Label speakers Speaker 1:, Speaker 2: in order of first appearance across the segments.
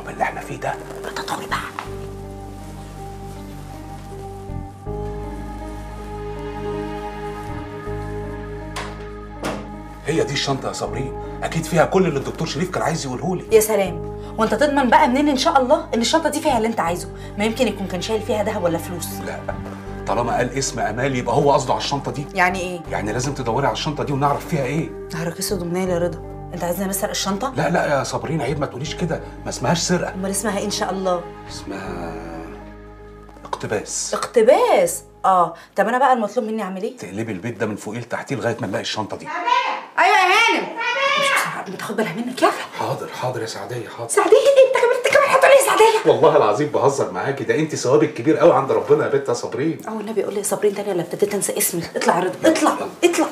Speaker 1: اللي احنا فيه ده
Speaker 2: تدخلي بقى
Speaker 1: هي دي الشنطه يا صابرين اكيد فيها كل اللي الدكتور شريف كان عايز يقوله لي
Speaker 2: يا سلام وانت تضمن بقى منين ان شاء الله ان الشنطه دي فيها اللي انت عايزه ما يمكن يكون كان شايل فيها ذهب ولا فلوس
Speaker 1: لا طالما قال اسم امال يبقى هو قصده على الشنطه دي
Speaker 2: يعني ايه
Speaker 1: يعني لازم تدوري على الشنطه دي ونعرف فيها ايه
Speaker 2: نهارك اسود ومنيل يا رضا انت عايزنا نسرق الشنطه
Speaker 1: لا لا يا صابرين عيب ما تقوليش كده ما اسمهاش سرقه
Speaker 2: امال اسمها ايه ان شاء الله
Speaker 1: اسمها اقتباس
Speaker 2: اقتباس اه طب انا بقى المطلوب مني اعمل ايه
Speaker 1: تقلبي البيت ده من فوقيه لتحتيه لغايه ما نلاقي الشنطه دي
Speaker 2: ايوه يا هانم مش بسرعه بتاخد بالها منك يلا
Speaker 1: حاضر حاضر يا سعديه حاضر
Speaker 2: سعديه انت كمان انت كمان هتقولي يا سعديه
Speaker 1: والله العظيم بهزر معاكي ده انت ثوابك كبير قوي عند ربنا يا بنت يا صابرين
Speaker 2: اه والنبي يقول لي يا صابرين تاني ولا ابتديت انسى اسمي اطلع يا رضا اطلع اطلع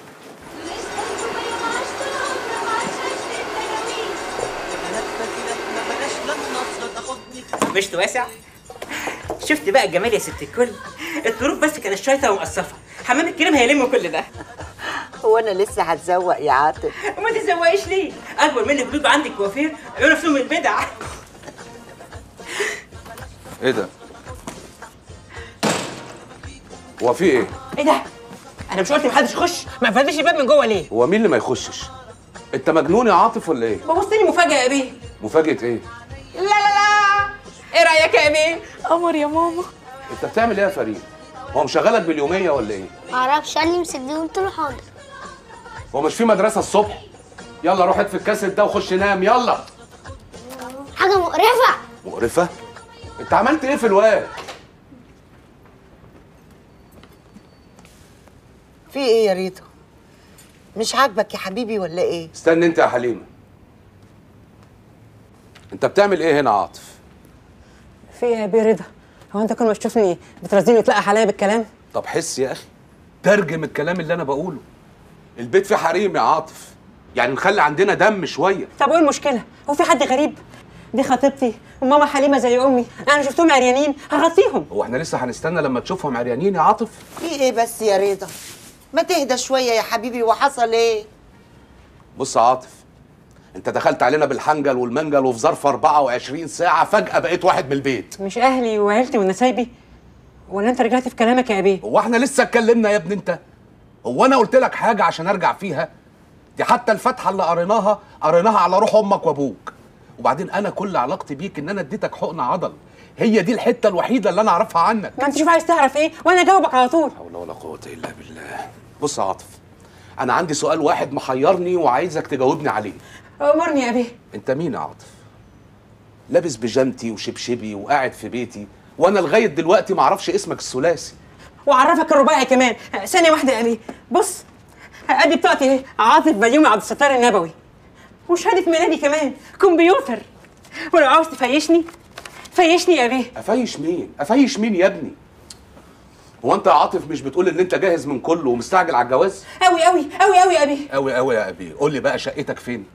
Speaker 3: مشت واسع شفت بقى الجمال يا ست الكل الظروف بس كانت شايطه ومقصفه حمام الكريم هيلم كل ده
Speaker 4: هو انا لسه هتزوق يا عاطف
Speaker 3: وما تتزوقيش ليه اكبر منك جدود عندك كوافير يقولوا فيهم البدع
Speaker 1: ايه ده هو في ايه
Speaker 3: ايه ده انا مش قلت محدش يخش ما قفلتش الباب من جوه ليه
Speaker 1: هو مين اللي ما يخشش انت مجنون يا عاطف ولا ايه
Speaker 3: بوظت لي مفاجاه يا بيه
Speaker 1: مفاجاه ايه
Speaker 3: لا لا لا ايه رايك يا بيه
Speaker 2: قمر يا ماما
Speaker 1: انت بتعمل ايه يا فريد هو مشغلك باليوميه ولا ايه
Speaker 5: معرفش قال لي امسك دي قلت له حاضر
Speaker 1: هو مش في مدرسه الصبح يلا روح اطفي الكاسيت ده وخش نام يلا
Speaker 5: حاجه مقرفه
Speaker 1: مقرفه انت عملت ايه في الواد
Speaker 4: في ايه يا ريتو مش عاجبك يا حبيبي ولا ايه
Speaker 1: استنى انت يا حليمه انت بتعمل ايه هنا يا عاطف
Speaker 6: في ايه يا بيه رضا هو انت كل ما تشوفني بترازيني وتلقح عليا بالكلام
Speaker 1: طب حس يا اخي ترجم الكلام اللي انا بقوله البيت فيه حريم يا عاطف يعني نخلي عندنا دم شويه
Speaker 6: طب وايه المشكله هو في حد غريب دي خطيبتي وماما حليمه زي امي انا شفتهم عريانين هغطيهم
Speaker 1: هو احنا لسه هنستنى لما تشوفهم عريانين يا عاطف
Speaker 4: في ايه بس يا رضا ما تهدى شويه يا حبيبي وحصل ايه
Speaker 1: بص يا عاطف انت دخلت علينا بالحنجل والمنجل وفي ظرف 24 ساعه فجاه بقيت واحد من البيت
Speaker 6: مش اهلي وعيلتي ونسايبي ولا انت رجعت في كلامك يا ابيه
Speaker 1: هو احنا لسه اتكلمنا يا ابني انت هو انا قلت لك حاجه عشان ارجع فيها دي حتى الفاتحه اللي قريناها قريناها على روح امك وابوك وبعدين انا كل علاقتي بيك ان انا اديتك حقن عضل هي دي الحته الوحيده اللي انا اعرفها عنك
Speaker 6: ما انت شوف عايز تعرف ايه وانا اجاوبك على طول
Speaker 1: حول ولا قوه الا بالله بص يا عاطف انا عندي سؤال واحد محيرني وعايزك تجاوبني عليه
Speaker 6: امرني يا ابيه
Speaker 1: انت مين يا عاطف لابس بيجامتي وشبشبي وقاعد في بيتي وانا لغايه دلوقتي ما اعرفش اسمك الثلاثي
Speaker 6: وعرفك الرباعي كمان ثانيه واحده يا ابيه بص ادي بطاقتي اهي عاطف بيومي عبد الستار النبوي وشهاده ميلادي كمان كمبيوتر ولو عاوز تفيشني فيشني يا بيه
Speaker 1: افيش مين افيش مين يا ابني هو انت يا عاطف مش بتقول ان انت جاهز من كله ومستعجل على الجواز
Speaker 6: قوي قوي قوي قوي يا ابيه
Speaker 1: قوي قوي يا ابي قول لي بقى شقتك فين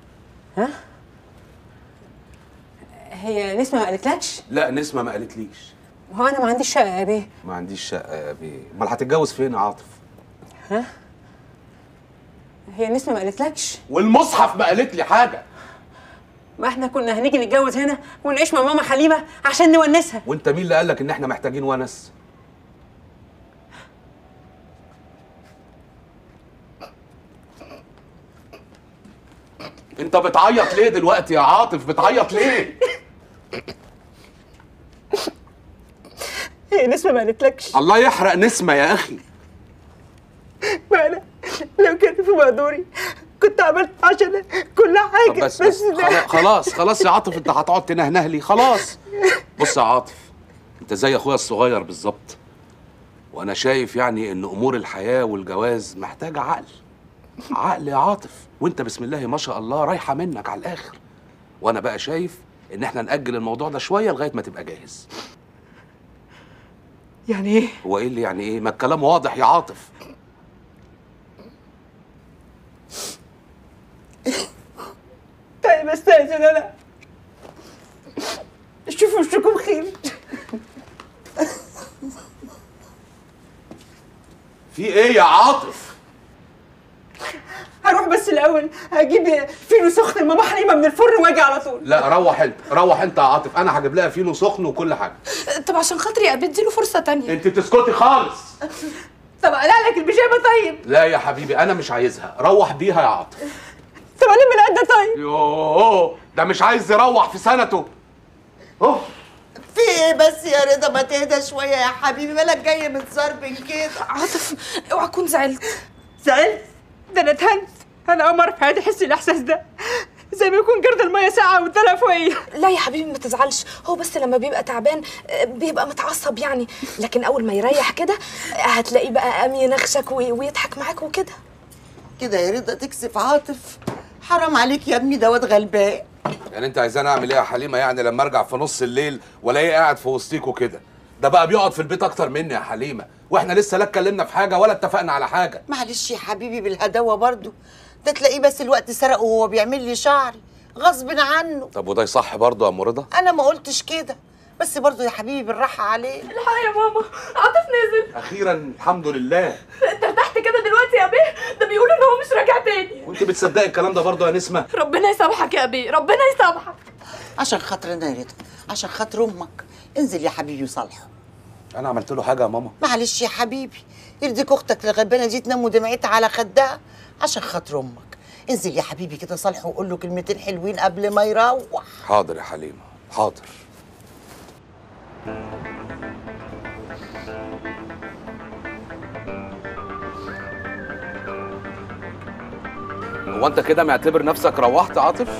Speaker 6: هي نسمه ما قالتلكش
Speaker 1: لا نسمه ما قالتليش
Speaker 6: هو انا ما عنديش شقه يا بيه
Speaker 1: ما عنديش شقه يا ابي امال هتتجوز فين يا عاطف
Speaker 6: هي نسمه ما قالتلكش
Speaker 1: والمصحف ما قالت لي حاجه
Speaker 6: ما احنا كنا هنيجي نتجوز هنا ونعيش مع ماما حليمه عشان نونسها
Speaker 1: وانت مين اللي قال لك ان احنا محتاجين ونس انت بتعيط ليه دلوقتي يا عاطف بتعيط ليه
Speaker 6: هي نسمه ما قالتلكش
Speaker 1: الله يحرق نسمه يا اخي
Speaker 6: ما انا لو كان في مقدوري كنت عملت عشان كل
Speaker 1: طب
Speaker 6: حاجه
Speaker 1: بس بس خلا- خلاص خلاص يا عاطف انت هتقعد تنهنه لي خلاص بص يا عاطف انت زي اخويا الصغير بالظبط وانا شايف يعني ان امور الحياه والجواز محتاجه عقل عقل يا عاطف وانت بسم الله ما شاء الله رايحه منك على الاخر وانا بقى شايف ان احنا ناجل الموضوع ده شويه لغايه ما تبقى جاهز
Speaker 6: يعني ايه
Speaker 1: هو ايه اللي يعني ايه ما الكلام واضح يا عاطف
Speaker 6: طيب استاذن انا شوفوا وشكم خير
Speaker 1: في ايه يا عاطف
Speaker 6: هروح بس بس الاول اجيب فينو سخن لماما حليمه من الفرن واجي على طول
Speaker 1: لا روح انت روح انت يا عاطف انا هجيب لها فينو سخن وكل حاجه
Speaker 7: طب عشان خاطري يا ابي اديله فرصه تانية
Speaker 1: انت تسكتي خالص
Speaker 6: طب اقلع لك البيجامه طيب
Speaker 1: لا يا حبيبي انا مش عايزها روح بيها يا عاطف
Speaker 6: طب الم القده طيب
Speaker 1: يوه ده مش عايز يروح في سنته اوه
Speaker 4: في ايه بس يا رضا ما تهدى شويه يا حبيبي مالك جاي متزربن كده
Speaker 7: عاطف اوعى تكون زعلت
Speaker 6: زعلت ده انا اتهنت انا اول مره في حياتي احس الاحساس ده زي ما يكون جرد الميه ساقعه واتدلق فوقيا
Speaker 7: لا يا حبيبي ما تزعلش هو بس لما بيبقى تعبان آه، بيبقى متعصب يعني لكن اول ما يريح كده آه، هتلاقيه بقى قام ينخشك وي- ويضحك معاك وكده
Speaker 4: كده يا رضا تكسف عاطف حرام عليك يا ابني دوت غلبان
Speaker 1: يعني انت عايزاني اعمل ايه يا حليمه يعني لما ارجع في نص الليل والاقيه قاعد في وسطيكوا كده ده بقى بيقعد في البيت اكتر مني يا حليمه واحنا لسه لا اتكلمنا في حاجه ولا اتفقنا على حاجه
Speaker 4: معلش يا حبيبي بالهداوه برضو ده تلاقيه بس الوقت سرقه وهو بيعمل لي شعري غصب عنه
Speaker 1: طب وده يصح برضه يا ام رضا
Speaker 4: انا ما قلتش كده بس برضو يا حبيبي بالراحه عليه
Speaker 7: الحق يا ماما عاطف نزل
Speaker 1: اخيرا الحمد لله
Speaker 7: انت ارتحت كده دلوقتي يا ابي ده بيقول ان هو مش راجع تاني
Speaker 1: وانت بتصدقي الكلام ده برضه يا نسمه
Speaker 7: ربنا يسامحك يا ابي ربنا يسامحك
Speaker 4: عشان خاطرنا يا رضا عشان خاطر امك انزل يا حبيبي وصالحه
Speaker 1: انا عملت له حاجه يا ماما
Speaker 4: معلش يا حبيبي يرضيك اختك الغلبانه دي تنام ودمعتها على خدها عشان خاطر امك انزل يا حبيبي كده صالحه وقول له كلمتين حلوين قبل ما يروح
Speaker 1: حاضر يا حليمه حاضر هو انت كده معتبر نفسك روحت يا عاطف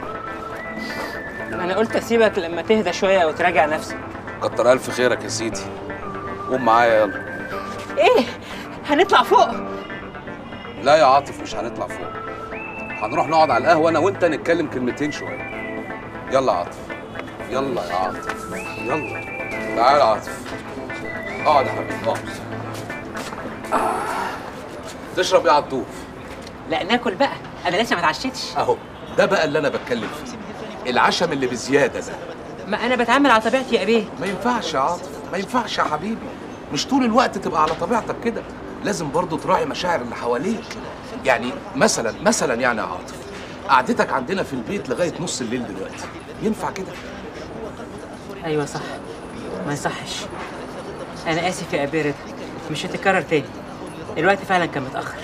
Speaker 6: انا قلت اسيبك لما تهدى شويه وتراجع نفسك
Speaker 1: كتر الف خيرك يا سيدي قوم معايا يلا
Speaker 6: ايه هنطلع فوق
Speaker 1: لا يا عاطف مش هنطلع فوق هنروح نقعد على القهوه انا وانت نتكلم كلمتين شويه يلا يا عاطف يلا يا عاطف يلا تعال يا عاطف اقعد يا حبيبي اقعد آه. تشرب ايه يا عطوف
Speaker 3: لا ناكل بقى انا لسه ما اتعشيتش
Speaker 1: اهو ده بقى اللي انا بتكلم فيه العشم اللي بزياده ده
Speaker 3: ما انا بتعامل على طبيعتي يا ابيه
Speaker 1: ما ينفعش يا عاطف ما ينفعش يا حبيبي مش طول الوقت تبقى على طبيعتك كده لازم برضو تراعي مشاعر اللي حواليك يعني مثلا مثلا يعني يا عاطف قعدتك عندنا في البيت لغايه نص الليل دلوقتي ينفع كده
Speaker 3: ايوه صح ما يصحش انا اسف يا ابي رضا مش هتتكرر تاني الوقت فعلا كان متاخر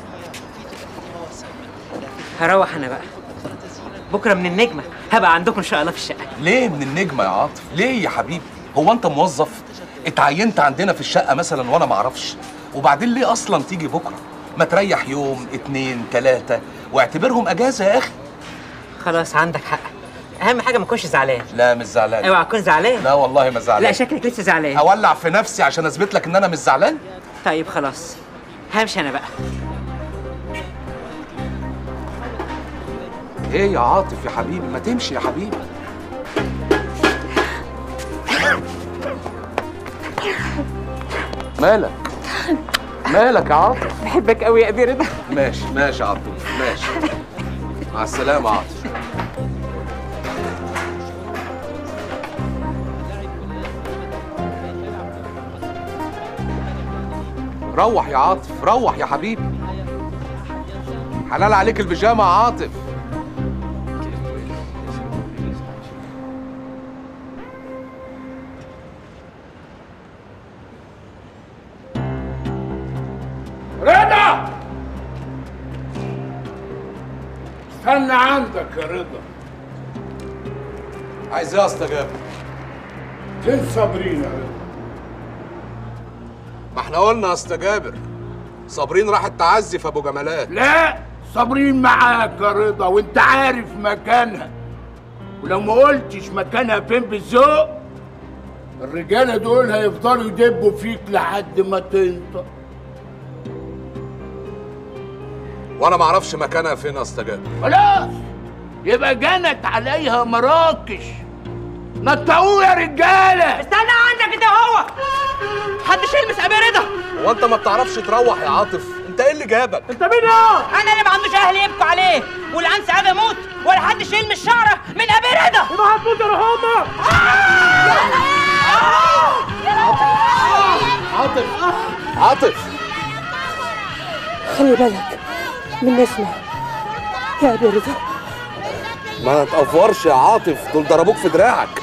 Speaker 3: هروح انا بقى بكره من النجمه هبقى عندكم ان شاء الله في الشقه
Speaker 1: ليه من النجمه يا عاطف ليه يا حبيبي هو انت موظف اتعينت عندنا في الشقه مثلا وانا ما اعرفش وبعدين ليه اصلا تيجي بكره ما تريح يوم اتنين تلاته واعتبرهم اجازه يا اخي
Speaker 3: خلاص عندك حق اهم حاجه ما تكونش زعلان
Speaker 1: لا مش زعلان
Speaker 3: اوعى تكون زعلان
Speaker 1: لا والله ما زعلان
Speaker 3: لا شكلك لسه زعلان
Speaker 1: اولع في نفسي عشان اثبت لك ان انا مش زعلان
Speaker 3: طيب خلاص همشي انا بقى
Speaker 1: ايه يا عاطف يا حبيبي ما تمشي يا حبيبي مالك مالك يا عاطف
Speaker 6: بحبك قوي يا ابي رضا
Speaker 1: ماشي ماشي يا عطوف ماشي مع السلامة يا عاطف روح يا عاطف روح يا حبيبي حلال عليك البيجامة يا عاطف
Speaker 8: رضا استنى عندك يا رضا
Speaker 1: عايز ايه يا اسطى جابر
Speaker 8: فين صابرين يا رضا
Speaker 1: ما احنا قلنا يا اسطى جابر صابرين راحت تعزي في ابو جمالات
Speaker 8: لا صابرين معاك يا رضا وانت عارف مكانها ولو ما قلتش مكانها فين بالذوق الرجاله دول هيفضلوا يدبوا فيك لحد ما تنطق
Speaker 1: وانا ما اعرفش مكانها فين يا اسطى جابر
Speaker 8: خلاص يبقى جنت عليها مراكش نطقوه يا رجاله
Speaker 6: استنى عندك انت هو محدش يلمس ابي رضا
Speaker 1: هو انت ما بتعرفش تروح يا عاطف انت ايه اللي جابك
Speaker 6: انت مين يا انا اللي ما عندوش اهل يبكوا عليه واللي عن سعاده يموت ولا حدش يلمس شعره من ابي رضا يبقى هتموت يا رحمه
Speaker 1: عاطف
Speaker 6: خلي بالك من نسمة يا ابي رضا
Speaker 1: ما تقفرش يا عاطف دول ضربوك في دراعك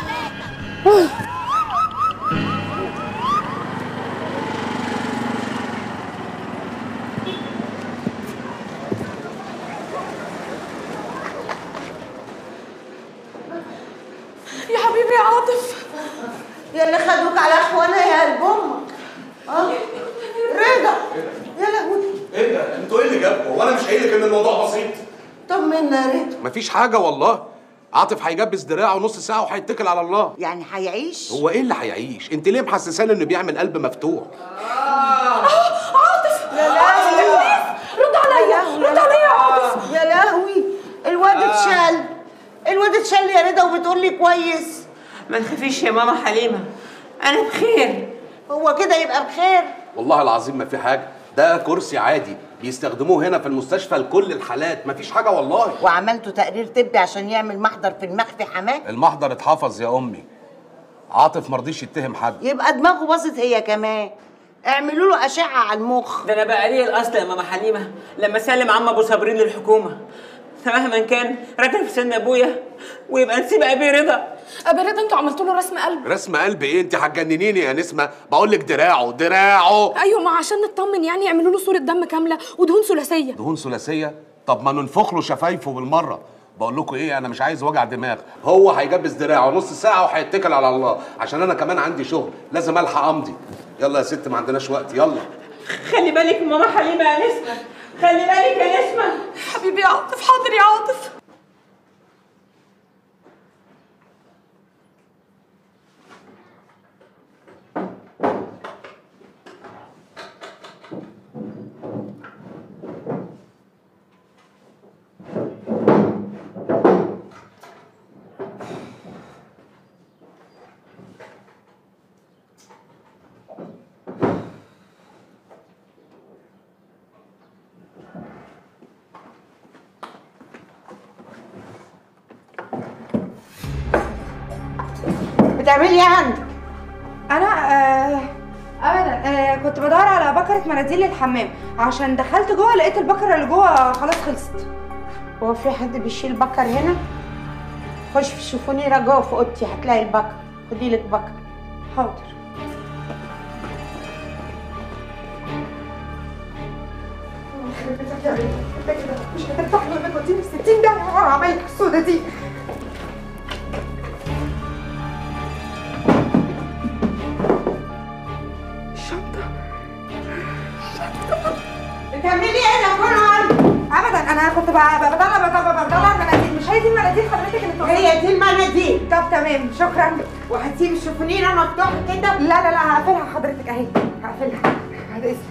Speaker 7: يا حبيبي يا عاطف
Speaker 4: يا اللي خدوك على اخوانا يا قلب امك اه رضا يا لهوي
Speaker 1: ايه ده انتوا ايه اللي جابكم وانا مش قايل لك ان الموضوع بسيط
Speaker 4: طمنا يا رضا
Speaker 1: مفيش حاجه والله عاطف هيجبس دراعه نص ساعه وهيتكل على الله
Speaker 4: يعني هيعيش
Speaker 1: هو ايه اللي هيعيش انت ليه محسساني انه بيعمل قلب مفتوح
Speaker 4: يا لهوي
Speaker 7: رد عليا رد عليا يا عاطف
Speaker 4: يا لهوي الواد اتشال الواد اتشال يا رضا وبتقول لي كويس
Speaker 6: ما تخافيش يا ماما حليمه انا بخير
Speaker 4: هو كده يبقى بخير
Speaker 1: والله العظيم ما في حاجه ده كرسي عادي بيستخدموه هنا في المستشفى لكل الحالات مفيش حاجه والله
Speaker 4: وعملتوا تقرير طبي عشان يعمل محضر في المخفي حماه
Speaker 1: المحضر اتحفظ يا امي عاطف مرضيش يتهم حد
Speaker 4: يبقى دماغه باظت هي كمان اعملوا له اشعه على المخ
Speaker 6: ده انا بقى ليه الاصل يا ماما حليمه لما سلم عم ابو صابرين للحكومه فمهما كان راجل في سن ابويا ويبقى نسيب ابي رضا
Speaker 7: ابي رضا انتوا عملتوا له رسم قلب
Speaker 1: رسم قلب ايه انت هتجننيني يا نسمه بقول لك دراعه دراعه
Speaker 7: ايوه ما عشان نطمن يعني يعملوا له صوره دم كامله ودهون ثلاثيه
Speaker 1: دهون ثلاثيه طب ما ننفخ له شفايفه بالمره بقول لكم ايه انا مش عايز وجع دماغ هو هيجبس دراعه نص ساعه وهيتكل على الله عشان انا كمان عندي شغل لازم الحق امضي يلا يا ست ما عندناش وقت يلا
Speaker 6: خلي بالك ماما حليمه يا نسمه خلي بالك يا نسمه
Speaker 7: حبيبي يا عاطف حاضر يا عاطف
Speaker 4: بتعملي ايه عندك
Speaker 9: انا آه ابدا آه كنت بدور على بكره مناديل للحمام عشان دخلت جوه لقيت البكره اللي جوه خلاص خلصت
Speaker 4: هو في حد بيشيل بكر هنا خش في الشوفونيرة جوه في اوضتي هتلاقي البكر خدي لك بكر
Speaker 9: حاضر مش هتفتح لي البيت وديني في 60 ده عمايلك السودا دي الشنطة بتعملي ايه ده كله ابدا انا كنت ب- ب- بطلع بطلع بطلع المناديل مش هي دي المناديل حضرتك اللي بتقولي
Speaker 4: هي دي المناديل
Speaker 9: طب تمام شكرا
Speaker 4: وهتسيب الشوفونيرة مفتوحة كده
Speaker 9: لا لا لا هقفلها حضرتك اهي هقفلها بعد اذنك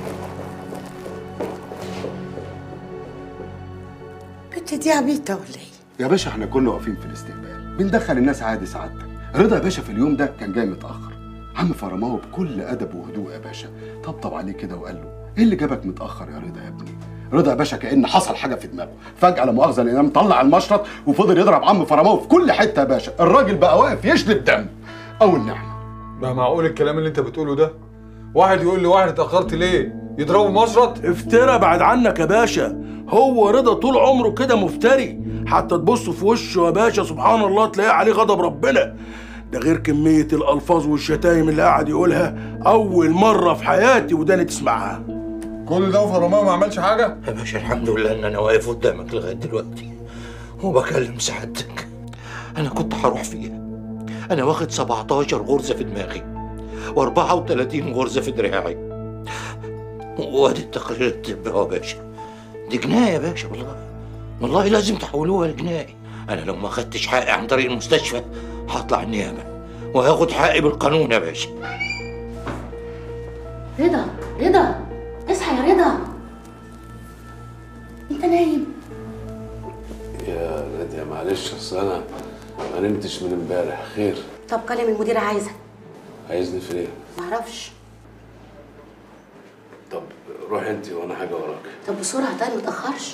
Speaker 4: البت دي عبيطة ولا ايه؟
Speaker 10: يا باشا احنا كنا واقفين في الاستقبال بندخل الناس عادي سعادتك رضا يا باشا في اليوم ده كان جاي متاخر عم فرماوي بكل ادب وهدوء يا باشا طبطب عليه كده وقال له ايه اللي جابك متاخر يا رضا يا ابني رضا يا باشا كان حصل حاجه في دماغه فجاه لا مؤاخذه لقيناه مطلع المشرط وفضل يضرب عم فرماوي في كل حته يا باشا الراجل بقى واقف يشلب دم او النعمه
Speaker 11: بقى معقول الكلام اللي انت بتقوله ده واحد يقول لي واحد اتاخرت ليه يضربه مشرط
Speaker 8: افترى بعد عنك يا باشا هو رضا طول عمره كده مفتري حتى تبص في وشه يا باشا سبحان الله تلاقي عليه غضب ربنا ده غير كمية الألفاظ والشتايم اللي قاعد يقولها أول مرة في حياتي وداني تسمعها
Speaker 11: كل ده وفرماه ما عملش حاجه
Speaker 12: يا باشا الحمد لله ان انا واقف قدامك لغايه دلوقتي وبكلم سعادتك انا كنت هروح فيها انا واخد 17 غرزه في دماغي و34 غرزه في دراعي وادي التقرير الطبي اهو يا باشا دي جنايه يا باشا والله والله لازم تحولوها لجنايه انا لو ما خدتش حقي عن طريق المستشفى هطلع النيابه وهاخد حقي بالقانون يا باشا
Speaker 5: رضا رضا اصحى يا رضا انت نايم
Speaker 1: يا نادية معلش اصل انا ما نمتش من امبارح خير
Speaker 5: طب كلم المدير عايزك
Speaker 1: عايزني في ايه؟
Speaker 5: معرفش
Speaker 1: طب روحي انت وانا حاجه وراك
Speaker 5: طب بسرعه طيب متاخرش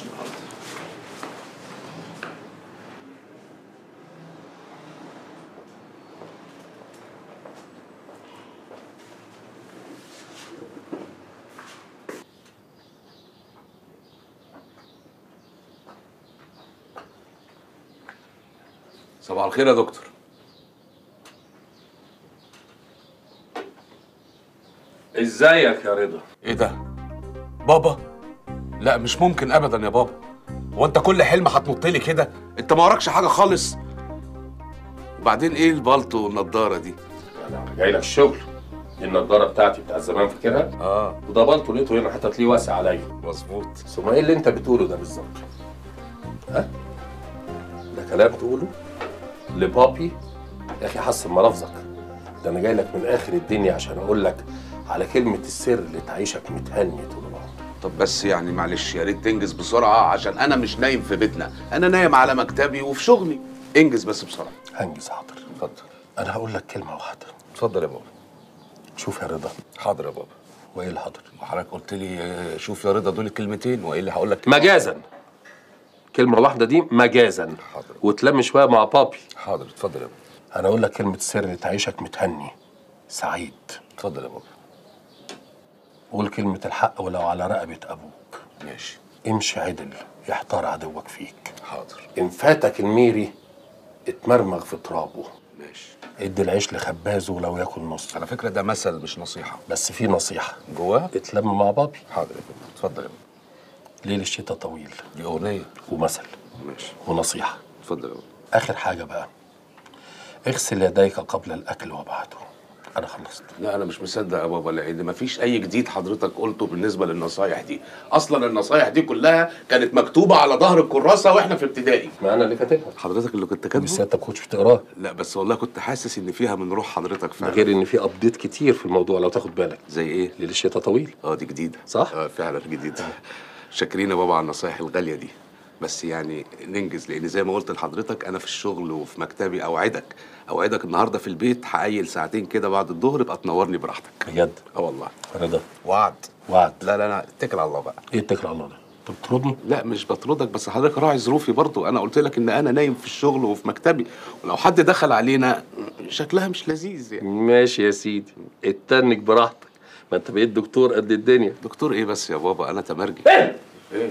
Speaker 1: صباح الخير يا دكتور
Speaker 13: ازيك يا رضا
Speaker 1: ايه ده بابا لا مش ممكن ابدا يا بابا هو انت كل حلم هتنط لي كده انت ما وراكش حاجه خالص وبعدين ايه البلطو والنضاره دي
Speaker 13: انا جاي لك الشغل دي النضاره بتاعتي بتاع زمان فاكرها
Speaker 1: اه
Speaker 13: وده بلطو لقيته هنا حتى تلاقيه واسع عليا
Speaker 1: مظبوط
Speaker 13: ثم ايه اللي انت بتقوله ده بالظبط ها ده كلام تقوله لبابي يا اخي حسن مرافظك ده انا جاي لك من اخر الدنيا عشان اقول لك على كلمه السر اللي تعيشك متهني طول العمر
Speaker 1: طب بس يعني معلش يا ريت تنجز بسرعه عشان انا مش نايم في بيتنا انا نايم على مكتبي وفي شغلي انجز بس بسرعه
Speaker 13: هنجز حاضر اتفضل انا هقول لك كلمه واحده
Speaker 1: اتفضل يا بابا
Speaker 13: شوف يا رضا
Speaker 1: حاضر يا بابا
Speaker 13: وايه اللي حاضر
Speaker 1: وحضرتك قلت لي آه، شوف يا رضا دول الكلمتين وايه اللي هقول لك
Speaker 13: مجازا كلمه واحده دي مجازا
Speaker 1: حاضر
Speaker 13: وتلم شويه مع بابي
Speaker 1: حاضر اتفضل يا بابا
Speaker 13: انا اقول لك كلمه السر اللي تعيشك متهني سعيد
Speaker 1: اتفضل يا بابا
Speaker 13: قول كلمه الحق ولو على رقبه ابوك
Speaker 1: ماشي
Speaker 13: امشي عدل يحتار عدوك فيك
Speaker 1: حاضر
Speaker 13: ان فاتك الميري اتمرمغ في ترابه
Speaker 1: ماشي
Speaker 13: ادي العيش لخبازه ولو ياكل نص
Speaker 1: على فكره ده مثل مش نصيحه
Speaker 13: بس في نصيحه
Speaker 1: جواه
Speaker 13: اتلم مع بابي
Speaker 1: حاضر يا بابا اتفضل يا بابا
Speaker 13: ليل الشتاء طويل
Speaker 1: دي اغنيه
Speaker 13: ومثل
Speaker 1: ماشي
Speaker 13: ونصيحه
Speaker 1: اتفضل يا بابا
Speaker 13: اخر حاجه بقى اغسل يديك قبل الاكل وبعده انا خلصت
Speaker 1: لا انا مش مصدق يا بابا لان مفيش اي جديد حضرتك قلته بالنسبه للنصايح دي اصلا النصايح دي كلها كانت مكتوبه على ظهر الكراسه واحنا في ابتدائي
Speaker 13: ما انا اللي كاتبها
Speaker 1: حضرتك اللي كنت كاتبه
Speaker 13: بس انت ما كنتش بتقراه
Speaker 1: لا بس والله كنت حاسس ان فيها من روح حضرتك
Speaker 13: ده
Speaker 1: فعلا
Speaker 13: غير ان في ابديت كتير في الموضوع لو تاخد بالك
Speaker 1: زي ايه
Speaker 13: ليل الشتاء طويل
Speaker 1: اه دي جديده
Speaker 13: صح؟
Speaker 1: اه فعلا جديده شاكرين يا بابا على النصايح الغاليه دي بس يعني ننجز لان زي ما قلت لحضرتك انا في الشغل وفي مكتبي اوعدك اوعدك النهارده في البيت هقيل ساعتين كده بعد الظهر ابقى تنورني براحتك
Speaker 13: بجد
Speaker 1: اه والله
Speaker 13: رضا
Speaker 1: وعد
Speaker 13: وعد
Speaker 1: لا لا لا اتكل على الله بقى
Speaker 13: ايه اتكل على الله ده انت بتطردني
Speaker 1: لا مش بطردك بس حضرتك راعي ظروفي برضو انا قلت لك ان انا نايم في الشغل وفي مكتبي ولو حد دخل علينا شكلها مش لذيذ يعني
Speaker 13: ماشي يا سيدي اتنك براحتك ما انت بقيت دكتور قد الدنيا
Speaker 1: دكتور ايه بس يا بابا انا تمرجي
Speaker 13: ايه
Speaker 1: ايه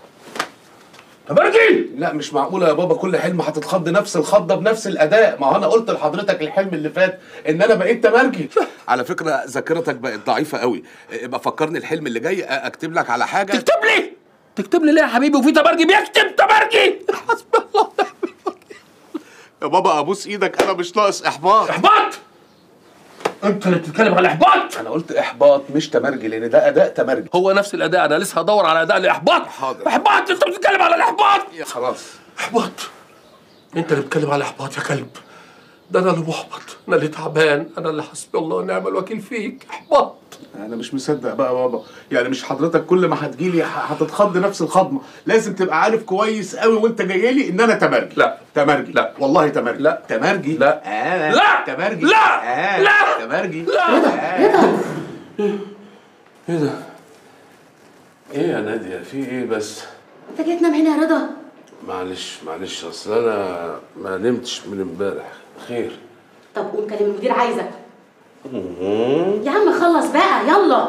Speaker 13: تمرجي
Speaker 1: لا مش معقوله يا بابا كل حلم هتتخض نفس الخضه بنفس الاداء ما هو انا قلت لحضرتك الحلم اللي فات ان انا بقيت تمرجي على فكره ذاكرتك بقت ضعيفه قوي ابقى فكرني الحلم اللي جاي اكتب لك على حاجه
Speaker 13: تكتب لي تكتب لي ليه يا حبيبي وفي تمرجي بيكتب تمرجي حسبي الله ونعم الوكيل
Speaker 1: يا بابا ابوس ايدك انا مش ناقص احباط
Speaker 13: احباط انت اللي بتتكلم على احباط
Speaker 1: انا قلت احباط مش تمرجي لان ده اداء تمرجي
Speaker 13: هو نفس الاداء انا لسه هدور على اداء الاحباط
Speaker 1: حاضر.
Speaker 13: احباط انت بتتكلم على الاحباط
Speaker 1: يا خلاص
Speaker 13: احباط انت اللي بتتكلم على احباط يا كلب ده انا اللي محبط انا اللي تعبان انا اللي حسبي الله ونعم الوكيل فيك احباط
Speaker 1: انا مش مصدق بقى يا بابا يعني مش حضرتك كل ما هتجيلي ه- هتتخض نفس الخضمه لازم تبقى عارف كويس قوي وانت جاي لي ان انا تمرجي
Speaker 13: لا.
Speaker 1: تمرجي
Speaker 13: لا.
Speaker 1: والله تمرجي
Speaker 13: لا.
Speaker 1: تمرجي
Speaker 13: لا.
Speaker 1: آه.
Speaker 13: لا.
Speaker 1: تمرجي
Speaker 13: لا.
Speaker 1: آه.
Speaker 13: لا.
Speaker 1: تمرجي
Speaker 13: لا.
Speaker 1: آه. ايه ده ايه يا ناديه في ايه بس
Speaker 5: انت جاي تنام هنا يا رضا
Speaker 1: معلش معلش اصل انا ما نمتش من امبارح خير
Speaker 5: طب قوم كلم المدير عايزك يا عم خلص بقى يلا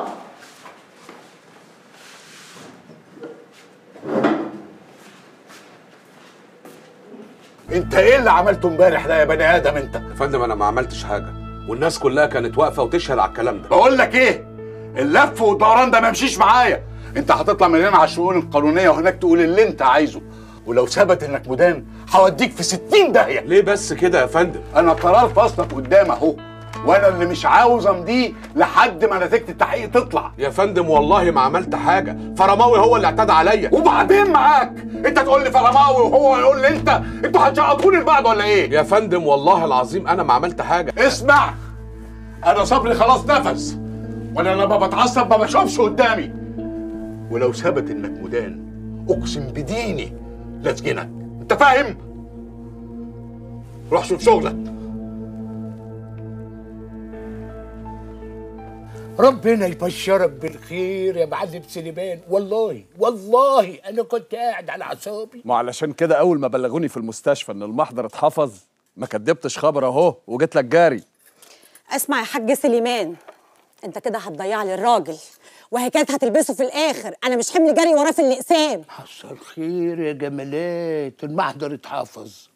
Speaker 8: انت ايه اللي عملته امبارح ده يا بني ادم انت
Speaker 1: يا فندم انا ما عملتش حاجه والناس كلها كانت واقفه وتشهد على الكلام ده
Speaker 8: بقول لك ايه اللف والدوران ده ما يمشيش معايا انت هتطلع من هنا على الشؤون القانونيه وهناك تقول اللي انت عايزه ولو ثبت انك مدان هوديك في 60 داهيه
Speaker 1: ليه بس كده يا فندم
Speaker 8: انا قرار فصلك قدام اهو وانا اللي مش عاوز امضيه لحد ما نتيجه التحقيق تطلع
Speaker 1: يا فندم والله ما عملت حاجه فرماوي هو اللي اعتدى عليا
Speaker 8: وبعدين معاك انت تقول لي فرماوي وهو يقول لي انت انتوا هتشقطوني لبعض ولا ايه
Speaker 1: يا فندم والله العظيم انا ما عملت حاجه
Speaker 8: اسمع انا صبري خلاص نفس وانا لما بتعصب ما بشوفش قدامي ولو ثبت انك مدان اقسم بديني لاسجنك انت فاهم روح شوف شغلك ربنا يبشرك بالخير يا معلم سليمان والله والله انا كنت قاعد على اعصابي
Speaker 14: ما علشان كده اول ما بلغوني في المستشفى ان المحضر اتحفظ ما كدبتش خبر اهو وجيت لك جاري
Speaker 15: اسمع يا حاج سليمان انت كده هتضيع لي الراجل وحكايه هتلبسه في الاخر انا مش حمل جري وراه في الاقسام
Speaker 8: حصل خير يا جمالات المحضر اتحفظ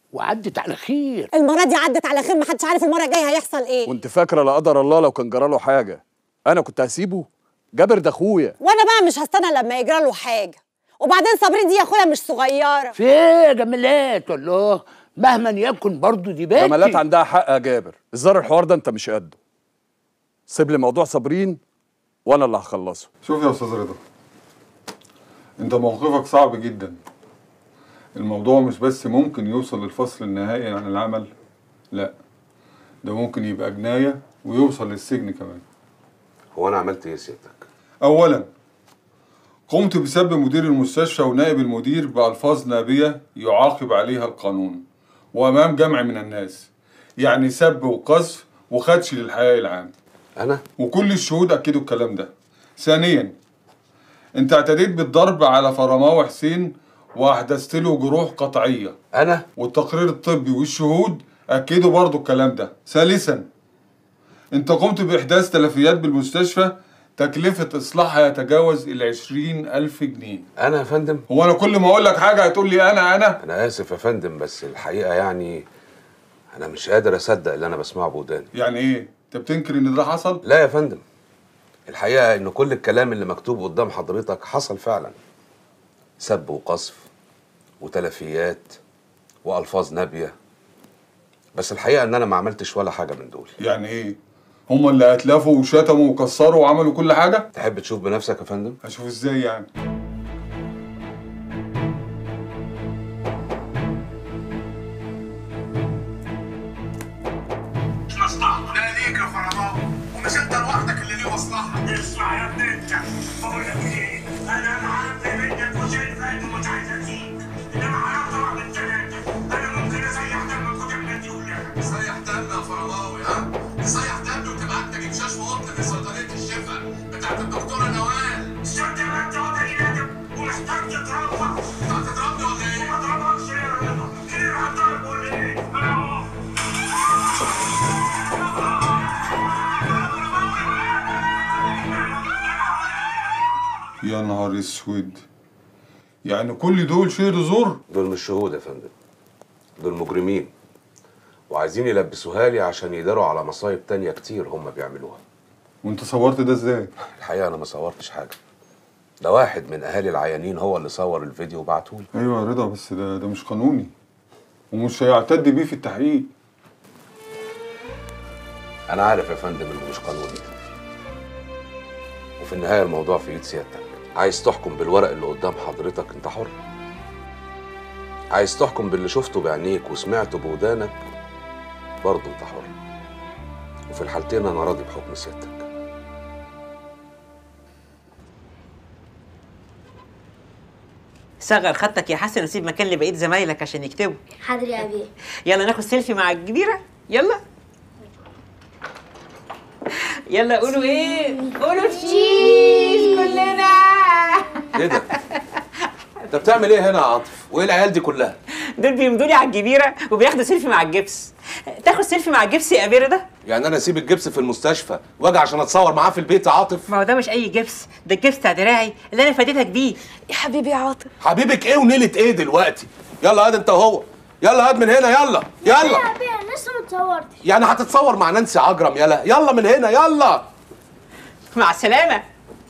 Speaker 8: وعدت على خير
Speaker 15: المره دي عدت على خير محدش عارف المره الجايه هيحصل ايه
Speaker 14: وانت فاكره لا قدر الله لو كان جراله حاجه انا كنت هسيبه جابر ده اخويا
Speaker 15: وانا بقى مش هستنى لما يجرى له حاجه وبعدين صابرين دي يا اخويا مش صغيره
Speaker 8: في ايه يا جمالات والله مهما يكن برضو دي بنتي
Speaker 14: جمالات عندها حق يا جابر الظاهر الحوار ده انت مش قده سيب لي موضوع صابرين وانا اللي هخلصه
Speaker 11: شوف يا استاذ رضا انت موقفك صعب جدا الموضوع مش بس ممكن يوصل للفصل النهائي عن العمل لا ده ممكن يبقى جناية ويوصل للسجن كمان
Speaker 1: هو انا عملت ايه يا سيادتك
Speaker 11: اولا قمت بسب مدير المستشفى ونائب المدير بألفاظ نابية يعاقب عليها القانون وأمام جمع من الناس يعني سب وقذف وخدش للحياء العام
Speaker 1: أنا؟
Speaker 11: وكل الشهود أكدوا الكلام ده ثانيا أنت اعتديت بالضرب على فرماوي حسين وأحدثت له جروح قطعية
Speaker 1: أنا؟
Speaker 11: والتقرير الطبي والشهود أكدوا برضو الكلام ده ثالثا أنت قمت بإحداث تلفيات بالمستشفى تكلفة إصلاحها يتجاوز ال ألف جنيه
Speaker 1: انا يا فندم
Speaker 11: هو أنا كل ما أقول لك حاجة هتقول لي أنا أنا
Speaker 1: انا اسف يا فندم بس الحقيقه يعني انا مش قادر اصدق اللي انا بسمعه بوداني
Speaker 11: يعني إيه؟ أنت بتنكر إن ده حصل؟
Speaker 1: لا يا فندم الحقيقه ان كل الكلام اللي مكتوب قدام حضرتك حصل فعلا سب وقذف وتلفيات والفاظ نابيه بس الحقيقه ان انا ما عملتش ولا حاجه من دول
Speaker 11: يعني إيه؟ هما اللي أتلفوا وشتموا وكسروا وعملوا كل حاجة؟
Speaker 1: تحب تشوف بنفسك يا فندم
Speaker 11: هشوف إزاي يعني؟
Speaker 16: مصلحة لا ليك يا فرماوي ومش انت لوحدك اللي ليه مصلحة اسمع يا ابني انت بقول لك ايه انا معبي منك وشايف قلبي ومش عايز اسيب انما هنطلع من ثلاثة انا ممكن اسيح دمك وتعمل دي كلها تسيح دم يا فرماوي ها تسيح دم وتبقى انت جيب شاش وقط في صيدلية الشفا بتاعت الدكتورة نوال شد ما انت وضع الادب ومحتاج تتربى انت هتضربني ولا ايه؟ ما اضربكش يا رضا كتير هتضرب ولا ايه؟ انا اهو
Speaker 11: يا نهار اسود يعني كل دول شهد زور
Speaker 1: دول مش شهود يا فندم دول مجرمين وعايزين يلبسوها لي عشان يقدروا على مصايب تانية كتير هم بيعملوها
Speaker 11: وانت صورت ده ازاي
Speaker 1: الحقيقة أنا ما صورتش حاجة ده واحد من أهالي العيانين هو اللي صور الفيديو وبعتهولي
Speaker 11: ايوه يا رضا بس ده ده مش قانوني ومش هيعتد بيه في التحقيق
Speaker 1: أنا عارف يا فندم إنه مش قانوني وفي النهاية الموضوع في إيد سيادتك عايز تحكم بالورق اللي قدام حضرتك أنت حر عايز تحكم باللي شفته بعينيك وسمعته بودانك برضه أنت حر وفي الحالتين أنا راضي بحكم سيادتك
Speaker 3: صغر خطك يا حسن وسيب مكان لبقيه زمايلك عشان يكتبوا
Speaker 17: حاضر يا ابي
Speaker 3: يلا ناخد سيلفي مع الكبيره يلا يلا قولوا ايه قولوا تشيز كلنا
Speaker 1: إيه ده؟ أنت بتعمل إيه هنا يا عاطف؟ وإيه العيال دي كلها؟
Speaker 3: دول بيمدوا لي على الكبيره وبياخدوا سيلفي مع الجبس تاخد سيلفي مع الجبس يا اميره ده
Speaker 1: يعني أنا أسيب الجبس في المستشفى وأجي عشان أتصور معاه في البيت يا عاطف؟
Speaker 3: ما هو ده مش اي جبس ده الجبس بتاع دراعي اللي انا فاديتك بيه
Speaker 7: يا حبيبي يا عاطف
Speaker 1: حبيبك إيه ونيلة إيه دلوقتي؟ يلا هاد أنت وهو يلا هاد من هنا يلا يلا
Speaker 17: يا ابي انا لسه ما اتصورتش
Speaker 1: يعني هتتصور مع نانسي عجرم يلا يلا من هنا يلا
Speaker 3: مع السلامه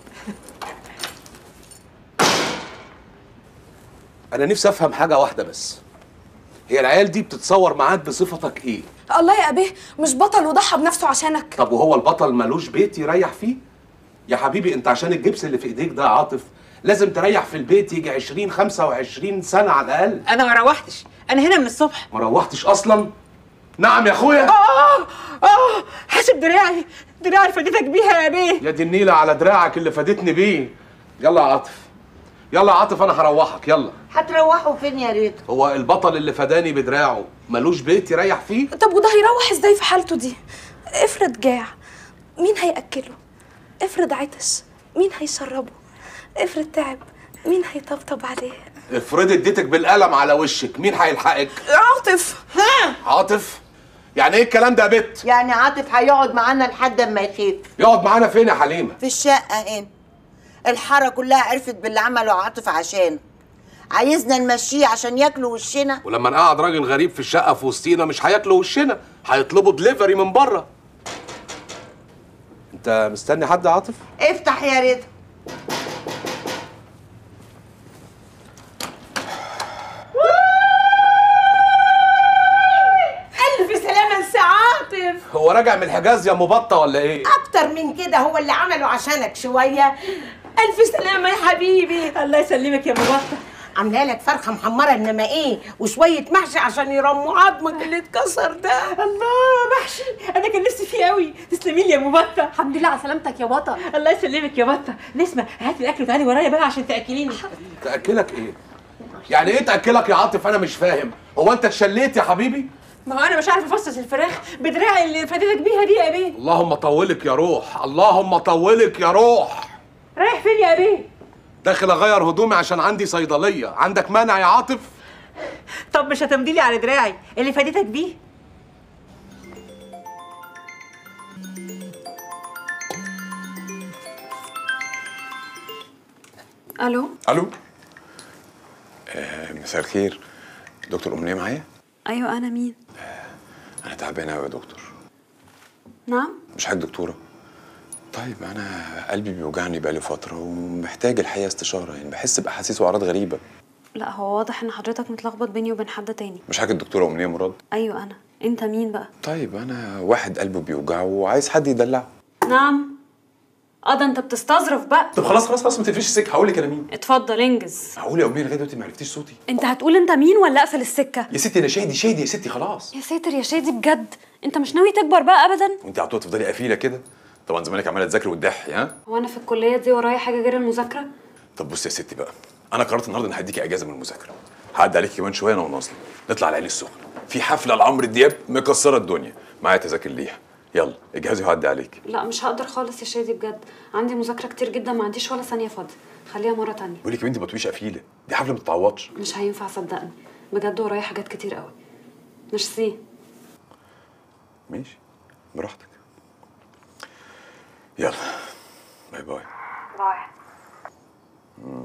Speaker 1: انا نفسي افهم حاجه واحده بس هي العيال دي بتتصور معاك بصفتك ايه
Speaker 7: الله يا ابيه مش بطل وضحى بنفسه عشانك
Speaker 1: طب وهو البطل ملوش بيت يريح فيه يا حبيبي انت عشان الجبس اللي في ايديك ده يا عاطف لازم تريح في البيت يجي 20 25 سنه على الاقل
Speaker 3: انا ما روحتش انا هنا من الصبح
Speaker 1: ما روحتش اصلا نعم يا اخويا
Speaker 3: اه اه حاسب دراعي دراعي فاديتك بيها يا بيه
Speaker 1: يا دي النيله على دراعك اللي فادتني بيه يلا يا عاطف يلا يا عاطف انا هروحك يلا
Speaker 4: هتروحوا فين يا ريت
Speaker 1: هو البطل اللي فداني بدراعه ملوش بيت يريح فيه
Speaker 7: طب وده هيروح ازاي في حالته دي افرض جاع مين هياكله افرض عطش مين هيشربه افرض تعب مين هيطبطب عليه
Speaker 1: افرضي اديتك بالقلم على وشك مين هيلحقك
Speaker 7: عاطف ها
Speaker 1: عاطف يعني ايه الكلام ده يا بت
Speaker 4: يعني عاطف هيقعد معانا لحد اما يخيف
Speaker 1: يقعد معانا فين يا حليمه
Speaker 4: في الشقة هنا الحارة كلها عرفت باللي عمله عاطف عشان عايزنا نمشيه عشان ياكلوا وشنا
Speaker 1: ولما نقعد راجل غريب في الشقه في وسطينا مش هياكلوا وشنا هيطلبوا دليفري من بره انت مستني حد يا عاطف
Speaker 4: افتح يا رضا
Speaker 18: ألف سلامة لسي عاطف
Speaker 1: هو راجع من الحجاز يا مبطه ولا ايه
Speaker 18: أكتر من كده هو اللي عمله عشانك شوية ألف سلامة يا حبيبي
Speaker 6: الله يسلمك يا مبطة
Speaker 18: عامله لك فرخه محمره انما ايه وشويه محشي عشان يرموا عظمك اللي اتكسر ده
Speaker 6: الله محشي انا كان نفسي فيه قوي تسلمي لي يا مبطة
Speaker 5: الحمد لله على سلامتك يا بطل
Speaker 6: الله يسلمك يا بطة نسمة هاتي الاكل وتعالي ورايا بقى عشان تاكليني
Speaker 1: تاكلك ايه يعني ايه تاكلك يا عاطف انا مش فاهم هو انت اتشليت يا حبيبي
Speaker 6: ما هو انا مش عارفه افصص الفراخ بدراعي اللي فاتتك بيها دي يا بيه
Speaker 1: اللهم طولك يا روح اللهم طولك يا روح
Speaker 6: رايح فين يا بيه
Speaker 1: داخل اغير هدومي عشان عندي صيدليه عندك مانع يا عاطف
Speaker 6: طب مش هتمضي لي على دراعي اللي فادتك بيه
Speaker 7: الو
Speaker 19: الو آه مساء الخير دكتور امنيه معايا
Speaker 7: ايوه انا مين
Speaker 19: انا تعبانه قوي يا دكتور
Speaker 7: نعم
Speaker 19: مش حاجه دكتوره طيب انا قلبي بيوجعني بقالي فتره ومحتاج الحقيقه استشاره يعني بحس باحاسيس واعراض غريبه
Speaker 7: لا هو واضح ان حضرتك متلخبط بيني وبين حد تاني
Speaker 19: مش حاجه الدكتوره امنيه مراد
Speaker 7: ايوه انا انت مين بقى
Speaker 19: طيب انا واحد قلبه بيوجعه وعايز حد يدلعه
Speaker 7: نعم اه ده انت بتستظرف بقى
Speaker 19: طب خلاص خلاص خلاص ما تقفليش السكه هقول لك انا مين
Speaker 7: اتفضل انجز
Speaker 19: هقول يا امنيه لغايه دلوقتي ما عرفتيش صوتي
Speaker 7: انت هتقول انت مين ولا اقفل السكه
Speaker 19: يا ستي انا شادي شادي يا ستي خلاص
Speaker 7: يا ساتر يا شادي بجد انت مش ناوي تكبر بقى ابدا
Speaker 19: وانت على طول تفضلي قفيله كده طبعا زمانك عماله تذاكري وتضحي ها
Speaker 7: هو انا في الكليه دي ورايا حاجه غير المذاكره
Speaker 19: طب بصي يا ستي بقى انا قررت النهارده ان هديكي اجازه من المذاكره هعدي عليكي كمان شويه انا وناصله نطلع على العين السخنه في حفله لعمرو دياب مكسره الدنيا معايا تذاكر ليها يلا اجهزي وهعدي عليك
Speaker 7: لا مش هقدر خالص يا شادي بجد عندي مذاكره كتير جدا ما عنديش ولا ثانيه فاضيه خليها مره تانية
Speaker 19: بقول لك يا بنتي ما تبقيش قفيله دي حفله ما بتتعوضش
Speaker 7: مش هينفع صدقني بجد ورايا حاجات كتير قوي ميرسي
Speaker 19: ماشي براحتك يلا باي باي
Speaker 7: باي
Speaker 19: مم.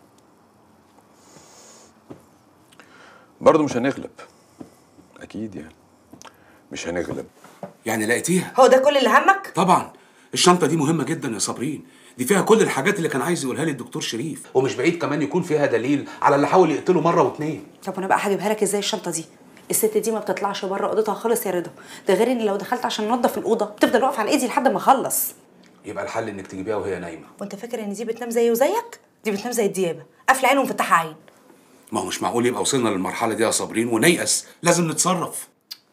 Speaker 19: برضه مش هنغلب اكيد يعني مش هنغلب
Speaker 1: يعني لقيتيها
Speaker 18: هو ده كل اللي همك
Speaker 1: طبعا الشنطه دي مهمه جدا يا صابرين دي فيها كل الحاجات اللي كان عايز يقولها لي الدكتور شريف ومش بعيد كمان يكون فيها دليل على اللي حاول يقتله مره واتنين
Speaker 2: طب وانا بقى هجيبها لك ازاي الشنطه دي الست دي ما بتطلعش بره اوضتها خالص يا رضا ده غير ان لو دخلت عشان انضف الاوضه بتفضل واقفه على ايدي لحد ما اخلص
Speaker 1: يبقى الحل انك تجيبيها وهي نايمه
Speaker 2: وانت فاكر ان دي بتنام زي وزيك دي بتنام زي الديابه قافله عين ومفتحه عين
Speaker 1: ما هو مش معقول يبقى وصلنا للمرحله دي يا صابرين ونيأس لازم نتصرف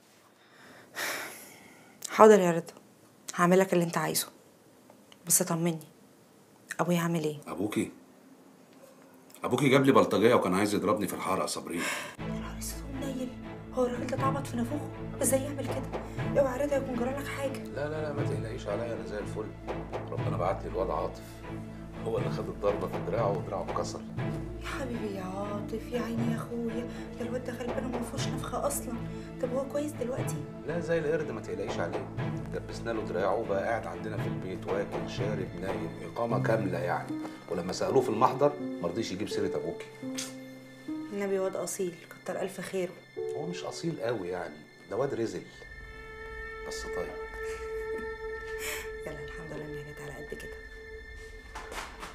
Speaker 2: حاضر يا رضا هعمل لك اللي انت عايزه بس طمني ابويا عامل ايه
Speaker 1: ابوكي ابوكي جاب لي بلطجيه وكان عايز يضربني في الحاره يا صابرين
Speaker 2: قليل هو الراجل ده اتعبط في نافوخه ازاي يعمل كده اوعى رضا يكون جرالك حاجه
Speaker 1: لا لا لا ما تقلقيش عليا انا زي الفل ربنا بعت لي الواد عاطف هو اللي خد الضربه في دراعه ودراعه اتكسر
Speaker 2: يا حبيبي يا عاطف يا عيني يا اخويا ده الواد ده غلبان وما فيهوش نفخه اصلا طب هو كويس دلوقتي
Speaker 1: لا زي القرد ما تقلقيش عليه لبسنا له دراعه وبقى قاعد عندنا في البيت واكل شارب نايم اقامه كامله يعني ولما سالوه في المحضر ما رضيش يجيب سيره ابوكي
Speaker 2: النبي واد اصيل كتر الف خيره
Speaker 1: هو مش اصيل قوي يعني ده واد رزل بس طيب
Speaker 2: يلا الحمد لله انها جت على قد كده